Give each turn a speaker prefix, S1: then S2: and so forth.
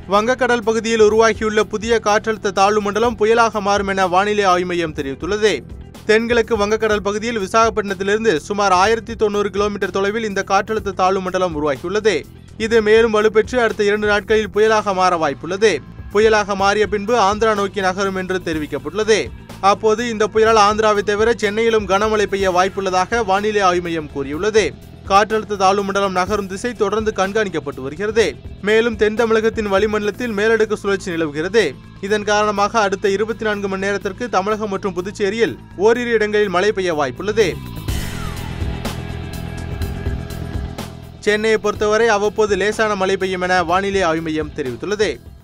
S1: வங்கக்கடல் பகுதியில் உருவாகியுள்ள புதிய காற்றழுத்த தாழ்வு மண்டலம் புயலாக மாறும் என வானிலை ஆய்வு மையம் தெரிவித்துள்ளது தென்கிழக்கு வங்கக்கடல் பகுதியில் விசாகப்பட்டினத்திலிருந்து சுமார் ஆயிரத்தி தொண்ணூறு கிலோமீட்டர் தொலைவில் இந்த காற்றழுத்த தாழ்வு மண்டலம் உருவாகியுள்ளது இது மேலும் வலுப்பெற்று அடுத்த இரண்டு நாட்களில் புயலாக மாற வாய்ப்புள்ளது புயலாக மாறிய பின்பு ஆந்திரா நோக்கி நகரும் என்று தெரிவிக்கப்பட்டுள்ளது அப்போது இந்த புயலால் ஆந்திராவை தவிர சென்னையிலும் கனமழை பெய்ய வாய்ப்புள்ளதாக வானிலை ஆய்வு மையம் கூறியுள்ளது காற்றழுத்த தாழ்வு மண்டலம் நகரும் திசை தொடர்ந்து கண்காணிக்கப்பட்டு வருகிறது மேலும் தென் தமிழகத்தின் வளிமண்டலத்தில் மேலடுக்கு சுழற்சி நிலவுகிறது இதன் காரணமாக அடுத்த இருபத்தி நான்கு மணி நேரத்திற்கு தமிழகம் மற்றும் புதுச்சேரியில் ஓரிரு இடங்களில் மழை பெய்ய வாய்ப்புள்ளது சென்னையை பொறுத்தவரை அவ்வப்போது லேசான மழை பெய்யும் என வானிலை ஆய்வு மையம் தெரிவித்துள்ளது